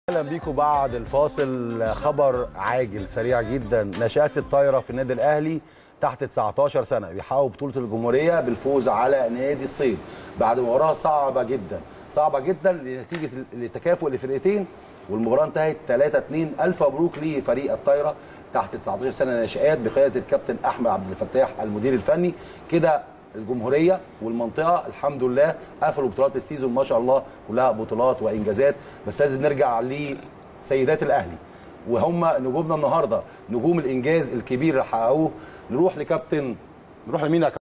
اهلا بيكم بعد الفاصل خبر عاجل سريع جدا نشات الطايره في النادي الاهلي تحت 19 سنه بيحققوا بطوله الجمهوريه بالفوز على نادي الصيد بعد مباراه صعبه جدا صعبه جدا لنتيجه التكافؤ لفرقتين والمباراه انتهت 3 2 الف مبروك لفريق الطايره تحت 19 سنه ناشئات بقياده الكابتن احمد عبد الفتاح المدير الفني كده الجمهوريه والمنطقه الحمد لله قفلوا بطولات السيزون ما شاء الله كلها بطولات وانجازات بس لازم نرجع لسيدات الاهلي وهم نجومنا النهارده نجوم الانجاز الكبير اللي حققوه نروح لكابتن نروح لمين يا كابتن